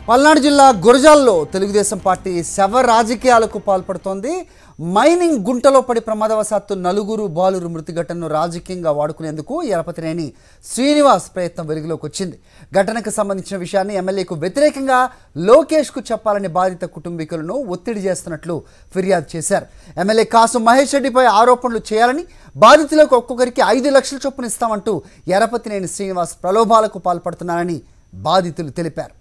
పల్నాడు జిల్లా గురజాల్లో తెలుగుదేశం పార్టీ శవ రాజకీయాలకు పాల్పడుతోంది మైనింగ్ గుంటలో పడి ప్రమాదవశాత్తు నలుగురు బాలురు మృతి ఘటనను రాజకీయంగా వాడుకునేందుకు ఎరపతినేని శ్రీనివాస్ ప్రయత్నం వెలుగులోకి వచ్చింది ఘటనకు సంబంధించిన విషయాన్ని ఎమ్మెల్యేకు వ్యతిరేకంగా లోకేష్కు చెప్పాలని బాధిత కుటుంబీకులను ఒత్తిడి చేస్తున్నట్లు ఫిర్యాదు చేశారు ఎమ్మెల్యే కాసు మహేష్ రెడ్డిపై ఆరోపణలు చేయాలని బాధితులకు ఒక్కొక్కరికి ఐదు లక్షల చొప్పున ఇస్తామంటూ ఎరపతినేని శ్రీనివాస్ ప్రలోభాలకు పాల్పడుతున్నారని బాధితులు తెలిపారు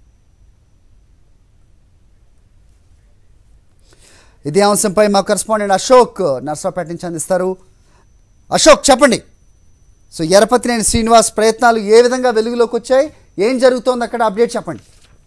ఇదే అంశంపై మా కరెస్పాండెంట్ అశోక్ నర్సాపేట నుంచి అందిస్తారు అశోక్ చెప్పండి సో ఎరపతినేని శ్రీనివాస్ ప్రయత్నాలు ఏ విధంగా వెలుగులోకి వచ్చాయి ఏం జరుగుతోంది అక్కడ అప్డేట్ చెప్పండి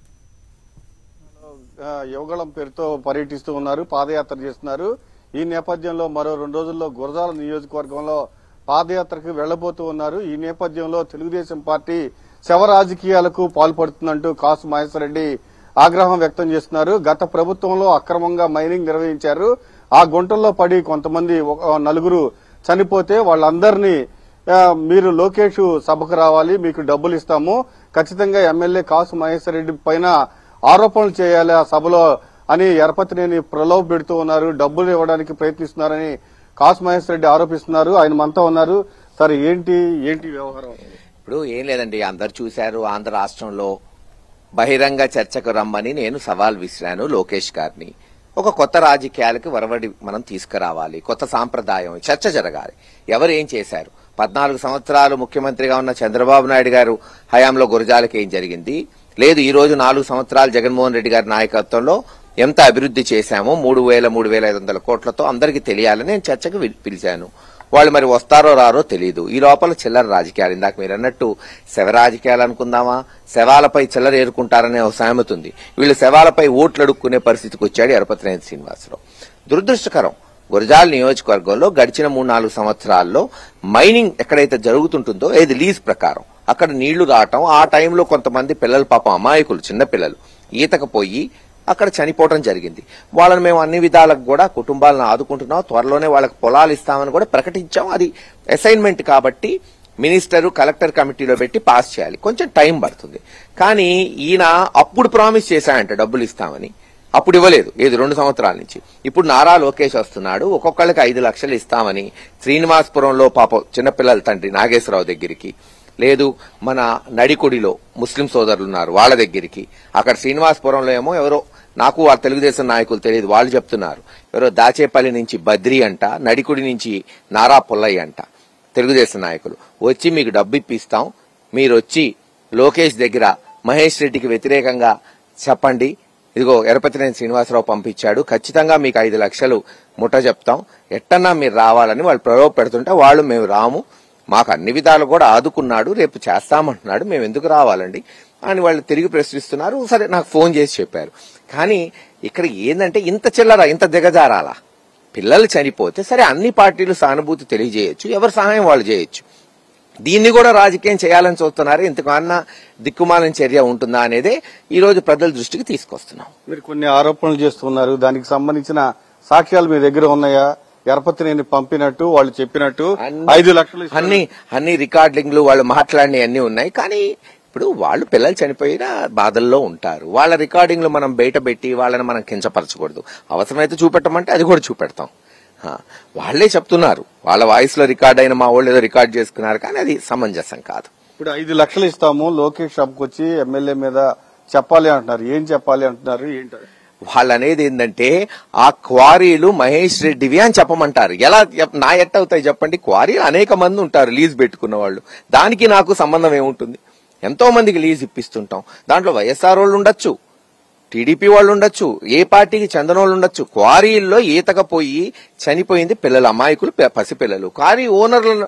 ఆ, యువగళం పేరుతో పర్యటిస్తూ ఉన్నారు పాదయాత్ర చేస్తున్నారు ఈ నేపథ్యంలో మరో రెండు రోజుల్లో గురజాల నియోజకవర్గంలో పాదయాత్రకు వెళ్లబోతూ ఉన్నారు ఈ నేపథ్యంలో తెలుగుదేశం పార్టీ శవ రాజకీయాలకు పాల్పడుతుందంటూ కాసు మహేశ్వరరెడ్డి ఆగ్రహం వ్యక్తం చేస్తున్నారు గత ప్రభుత్వంలో అక్రమంగా మైనింగ్ నిర్వహించారు ఆ గుంటల్లో పడి కొంతమంది ఒక- నలుగురు చనిపోతే వాళ్ళందరినీ ఆ, మీరు లోకేష్ సభకు రావాలి మీకు డబ్బులు ఇస్తాము ఖచ్చితంగా ఎమ్మెల్యే కాసు మహేశ్వర్ రెడ్డి పైన ఆరోపణలు చేయాలి ఆ సభలో అని ఎరపతినేని ప్రలోభ పెడుతూ ఉన్నారు డబ్బులు ఇవ్వడానికి ప్రయత్నిస్తున్నారని కాసు మహేశ్వర్ రెడ్డి ఆరోపిస్తున్నారు ఆయన మనతో ఉన్నారు సరే ఏంటి ఏంటి వ్యవహారం ఇప్పుడు ఏం లేదండి అందరు చూశారు ఆంధ్ర రాష్ట్రంలో బహిరంగ చర్చకు రమ్మని నేను సవాల్ విసిరాను లోకేష్ గారిని ఒక కొత్త రాజకీయాలకు వరవడి మనం తీసుకురావాలి కొత్త సాంప్రదాయం చర్చ జరగాలి ఎవరు ఏం చేశారు పద్నాలుగు సంవత్సరాలు ముఖ్యమంత్రిగా ఉన్న చంద్రబాబు నాయుడు గారు హయాంలో గురజాలకి ఏం జరిగింది లేదు ఈ రోజు నాలుగు సంవత్సరాలు జగన్మోహన్ రెడ్డి గారి నాయకత్వంలో ఎంత అభివృద్ధి చేశామో మూడు వేల మూడు వేల ఐదు వందల కోట్లతో అందరికీ తెలియాలని నేను చర్చకు పిలి- పిలిచాను వాళ్ళు మరి వస్తారో రారో తెలియదు ఈ లోపల చిల్లర రాజకీయాలు ఇందాక మీరు అన్నట్టు శవ రాజకీయాలు అనుకుందామా శవాలపై చిల్లర ఏరుకుంటారనే ఒక సామెత ఉంది వీళ్ళు శవాలపై ఓట్లు అడుక్కునే పరిస్థితికి వచ్చాడు ఎరపతినేని శ్రీనివాసరావు దురదృష్టకరం గురజాల నియోజకవర్గంలో గడిచిన మూడు నాలుగు సంవత్సరాల్లో మైనింగ్ ఎక్కడైతే జరుగుతుంటుందో ఏది లీజ్ ప్రకారం అక్కడ నీళ్లు రావటం ఆ టైంలో కొంతమంది పిల్లలు పాపం అమాయకులు చిన్న పిల్లలు ఈతకు పోయి అక్కడ చనిపోవటం జరిగింది వాళ్ళని మేము అన్ని విధాలకు కూడా కుటుంబాలను ఆదుకుంటున్నాం త్వరలోనే వాళ్ళకి పొలాలు ఇస్తామని కూడా ప్రకటించాం అది అసైన్మెంట్ కాబట్టి మినిస్టర్ కలెక్టర్ కమిటీలో పెట్టి పాస్ చేయాలి కొంచెం టైం పడుతుంది కానీ ఈయన అప్పుడు ప్రామిస్ చేశాయంట డబ్బులు ఇస్తామని అప్పుడు ఇవ్వలేదు ఏది రెండు సంవత్సరాల నుంచి ఇప్పుడు నారా లోకేష్ వస్తున్నాడు ఒక్కొక్కళ్ళకి ఐదు లక్షలు ఇస్తామని శ్రీనివాసపురంలో పాపం చిన్నపిల్లల తండ్రి నాగేశ్వరరావు దగ్గరికి లేదు మన నడికొడిలో ముస్లిం సోదరులు ఉన్నారు వాళ్ళ దగ్గరికి అక్కడ శ్రీనివాసపురంలో ఏమో ఎవరో నాకు ఆ తెలుగుదేశం నాయకులు తెలియదు వాళ్ళు చెప్తున్నారు ఎవరో దాచేపల్లి నుంచి బద్రి అంట నడికుడి నుంచి నారా పుల్లయ్య అంట తెలుగుదేశం నాయకులు వచ్చి మీకు డబ్బు ఇప్పిస్తాం మీరు వచ్చి లోకేష్ దగ్గర మహేష్ రెడ్డికి వ్యతిరేకంగా చెప్పండి ఇదిగో ఎరపతినేని శ్రీనివాసరావు పంపించాడు ఖచ్చితంగా మీకు ఐదు లక్షలు ముఠ చెప్తాం ఎట్టన్నా మీరు రావాలని వాళ్ళు ప్రలోభ పెడుతుంటే వాళ్ళు మేము రాము మాకు అన్ని విధాలు కూడా ఆదుకున్నాడు రేపు చేస్తామంటున్నాడు మేము ఎందుకు రావాలండి అని వాళ్ళు తిరిగి ప్రశ్నిస్తున్నారు సరే నాకు ఫోన్ చేసి చెప్పారు కానీ ఇక్కడ ఏంటంటే ఇంత చిల్లర ఇంత దిగజారాలా పిల్లలు చనిపోతే సరే అన్ని పార్టీలు సానుభూతి తెలియజేయొచ్చు ఎవరి సహాయం వాళ్ళు చేయొచ్చు దీన్ని కూడా రాజకీయం చేయాలని చూస్తున్నారు ఇంతకన్నా దిక్కుమాలని చర్య ఉంటుందా అనేదే ఈ రోజు ప్రజల దృష్టికి తీసుకొస్తున్నాం మీరు కొన్ని ఆరోపణలు చేస్తున్నారు దానికి సంబంధించిన సాక్ష్యాలు మీ దగ్గర ఉన్నాయా ఎరపతినేని పంపినట్టు వాళ్ళు చెప్పినట్టు అన్ని- ఐదు లక్షలు ఇస్తారు. అన్ని అన్ని రికార్డింగ్లు వాళ్ళు మాట్లాడినవి అన్ని ఉన్నాయి కానీ ఇప్పుడు వాళ్ళు పిల్లలు చనిపోయిన బాధల్లో ఉంటారు వాళ్ళ రికార్డింగ్లు మనం బయట పెట్టి వాళ్ళని మనం కించపరచకూడదు అవసరమైతే చూపెట్టమంటే అది కూడా చూపెడతాం ఆ, వాళ్ళే చెప్తున్నారు వాళ్ళ వాయిస్ లో రికార్డ్ అయిన మా వాళ్ళు ఏదో రికార్డ్ చేసుకున్నారు కానీ అది సమంజసం కాదు ఇప్పుడు ఐదు లక్షలు ఇస్తాము లోకేష్ షాప్కి వచ్చి ఎమ్మెల్యే మీద చెప్పాలి అంటున్నారు ఏం చెప్పాలి అంటున్నారు ఏంటి వాళ్ళు అనేది ఏంటంటే ఆ క్వారీలు మహేష్ రెడ్డివి అని చెప్పమంటారు ఎలా ఎప్- నా ఎట్ట అవుతాయి చెప్పండి క్వారీలు అనేక మంది ఉంటారు లీజ్ పెట్టుకున్న వాళ్ళు దానికి నాకు సంబంధం ఏముంటుంది ఎంతో మందికి లీజ్ ఇప్పిస్తుంటాం దాంట్లో వైఎస్ఆర్ వాళ్ళు ఉండొచ్చు టీడీపీ వాళ్ళు ఉండొచ్చు ఏ పార్టీకి చెందిన వాళ్ళు ఉండొచ్చు క్వారీల్లో ఈతకపోయి చనిపోయింది పిల్లలు అమాయకులు ప- పసిపిల్లలు క్వారీ ఓనర్లను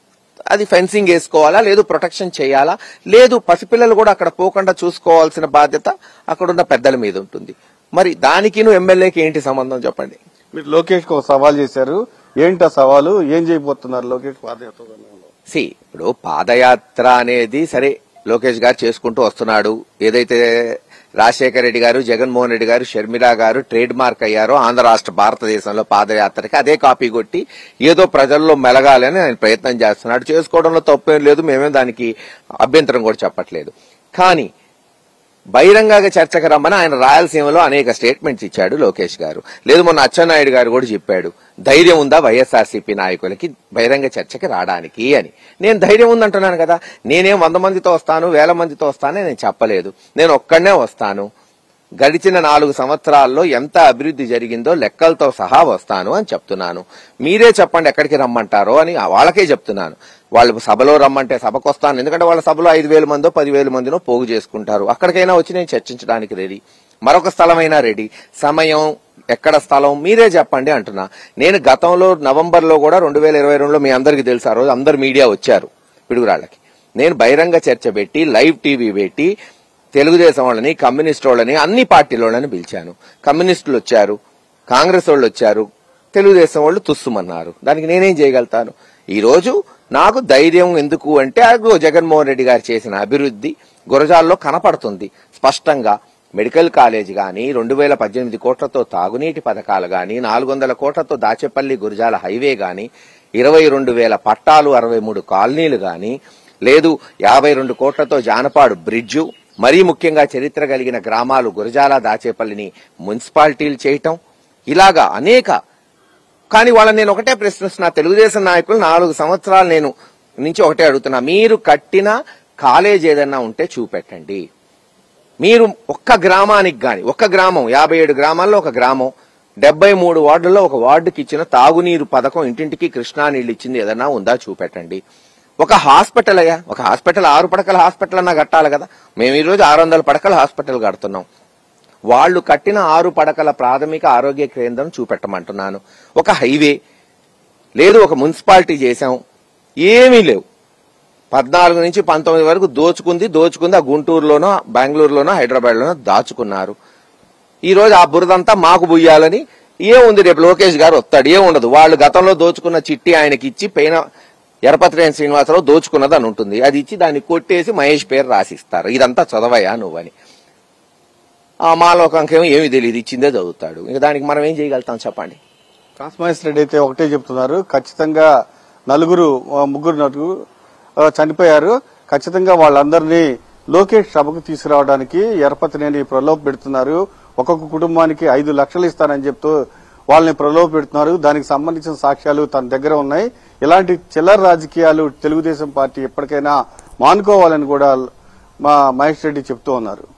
అది ఫెన్సింగ్ వేసుకోవాలా లేదు ప్రొటెక్షన్ చేయాలా లేదు పసిపిల్లలు కూడా అక్కడ పోకుండా చూసుకోవాల్సిన బాధ్యత అక్కడున్న పెద్దల మీద ఉంటుంది మరి దానికి నువ్వు ఎమ్మెల్యేకి ఏంటి సంబంధం చెప్పండి మీరు లోకేష్ కు ఒక సవాల్ చేశారు ఏంటి ఆ సవాలు ఏం చేయబోతున్నారు లోకేష్ పాదయాత్ర సమయంలో? సి ఇప్పుడు పాదయాత్ర అనేది సరే లోకేష్ గారు చేసుకుంటూ వస్తున్నాడు ఏదైతే రాజశేఖర రెడ్డి గారు జగన్మోహన్ రెడ్డి గారు షర్మిల గారు ట్రేడ్ మార్క్ అయ్యారో ఆంధ్ర రాష్ట్ర భారతదేశంలో పాదయాత్రకి అదే కాపీ కొట్టి ఏదో ప్రజల్లో మెలగాలని ఆయన ప్రయత్నం చేస్తున్నాడు చేసుకోవడంలో తప్పేం లేదు మేమేం దానికి అభ్యంతరం కూడా చెప్పట్లేదు కానీ బహిరంగంగా చర్చకు రమ్మని ఆయన రాయలసీమలో అనేక స్టేట్మెంట్స్ ఇచ్చాడు లోకేష్ గారు లేదు మొన్న అచ్చెన్నాయుడు గారు కూడా చెప్పాడు ధైర్యం ఉందా వైఎస్ఆర్సీపీ నాయకులకి బహిరంగ చర్చకి రావడానికి అని నేను ధైర్యం ఉందంటున్నాను కదా నేనేం వంద మందితో వస్తాను వేల మందితో వస్తానని నేను చెప్పలేదు నేను ఒక్కడనే వస్తాను గడిచిన నాలుగు సంవత్సరాల్లో ఎంత అభివృద్ధి జరిగిందో లెక్కలతో సహా వస్తాను అని చెప్తున్నాను మీరే చెప్పండి ఎక్కడికి రమ్మంటారో అని వాళ్ళకే చెప్తున్నాను వాళ్ళు సభలో రమ్మంటే సభకు వస్తాను ఎందుకంటే వాళ్ళ సభలో ఐదు వేల మందో పదివేల మందినో పోగు చేసుకుంటారు అక్కడికైనా వచ్చి నేను చర్చించడానికి రెడీ మరొక స్థలమైనా రెడీ సమయం ఎక్కడ స్థలం మీరే చెప్పండి అంటున్నా నేను గతంలో నవంబర్ లో కూడా రెండు వేల ఇరవై రెండులో మీ అందరికీ తెలుసు ఆ రోజు అందరు మీడియా వచ్చారు పిడుగురాళ్ళకి నేను బహిరంగ చర్చ పెట్టి లైవ్ టీవీ పెట్టి తెలుగుదేశం వాళ్ళని కమ్యూనిస్ట్ వాళ్ళని అన్ని పార్టీలోళ్ళని పిలిచాను కమ్యూనిస్టులు వచ్చారు కాంగ్రెస్ వాళ్ళు వచ్చారు తెలుగుదేశం వాళ్ళు తుస్సుమన్నారు దానికి నేనేం చేయగలుగుతాను ఈ రోజు నాకు ధైర్యం ఎందుకు అంటే అదిగో జగన్మోహన్ రెడ్డి గారు చేసిన అభివృద్ధి గురజాల్లో కనపడుతుంది స్పష్టంగా మెడికల్ కాలేజ్ గాని రెండు వేల పద్దెనిమిది కోట్లతో తాగునీటి పథకాలు గాని నాలుగు వందల కోట్లతో దాచేపల్లి గురజాల హైవే గాని ఇరవై రెండు వేల పట్టాలు అరవై మూడు కాలనీలు గాని లేదు యాభై రెండు కోట్లతో జానపాడు బ్రిడ్జు మరీ ముఖ్యంగా చరిత్ర కలిగిన గ్రామాలు గురజాల దాచేపల్లిని మున్సిపాలిటీలు చేయటం ఇలాగా అనేక కానీ వాళ్ళని నేను ఒకటే ప్రశ్నిస్తున్నా తెలుగుదేశం నాయకులు నాలుగు సంవత్సరాలు నేను నుంచి ఒకటే అడుగుతున్నా మీరు కట్టిన కాలేజ్ ఏదన్నా ఉంటే చూపెట్టండి మీరు ఒక్క గ్రామానికి గాని ఒక్క గ్రామం యాభై ఏడు గ్రామాల్లో ఒక గ్రామం డెబ్బై మూడు వార్డుల్లో ఒక వార్డుకి ఇచ్చిన తాగునీరు పథకం ఇంటింటికి కృష్ణా నీళ్ళు ఇచ్చింది ఏదన్నా ఉందా చూపెట్టండి ఒక హాస్పిటల్ అయ్యా ఒక హాస్పిటల్ ఆరు పడకల హాస్పిటల్ అన్నా కట్టాలి కదా మేము ఈ రోజు ఆరు వందల పడకల హాస్పిటల్ కడుతున్నాం వాళ్ళు కట్టిన ఆరు పడకల ప్రాథమిక ఆరోగ్య కేంద్రం చూపెట్టమంటున్నాను ఒక హైవే లేదు ఒక మున్సిపాలిటీ చేశాం ఏమీ లేవు పద్నాలుగు నుంచి పంతొమ్మిది వరకు దోచుకుంది దోచుకుంది ఆ గుంటూరులోనో బెంగళూరులోనో హైదరాబాద్లోనో దాచుకున్నారు ఈ రోజు ఆ బురదంతా మాకు బుయ్యాలని ఏముంది రేపు లోకేష్ గారు వస్తాడు ఏముండదు వాళ్ళు గతంలో దోచుకున్న చిట్టి ఆయనకి ఇచ్చి పైన ఎరపతిరేని శ్రీనివాసరావు దోచుకున్నది అని ఉంటుంది అది ఇచ్చి దాన్ని కొట్టేసి మహేష్ పేరు రాసిస్తారు ఇదంతా చదవయా నువ్వని ఆ మాలోకంకేమో ఏమీ తెలియదు ఇచ్చిందే చదువుతాడు ఇంకా దానికి మనం ఏం చేయగలుగుతాం చెప్పండి కాస్మహేష్ రెడ్డి అయితే ఒకటే చెప్తున్నారు ఖచ్చితంగా నలుగురు ఆ, ముగ్గురు నలుగురు ఆ, చనిపోయారు ఖచ్చితంగా వాళ్ళందరినీ లోకేష్ సభకు తీసుకురావడానికి ఎరపతినేని ప్రలోభ పెడుతున్నారు ఒక్కొక్క కుటుంబానికి ఐదు లక్షలు ఇస్తానని చెప్తూ వాళ్ళని ప్రలోభ పెడుతున్నారు దానికి సంబంధించిన సాక్ష్యాలు తన దగ్గర ఉన్నాయి ఇలాంటి చిల్లర రాజకీయాలు తెలుగుదేశం పార్టీ ఎప్పటికైనా మానుకోవాలని కూడా మా మహేష్ రెడ్డి చెప్తూ ఉన్నారు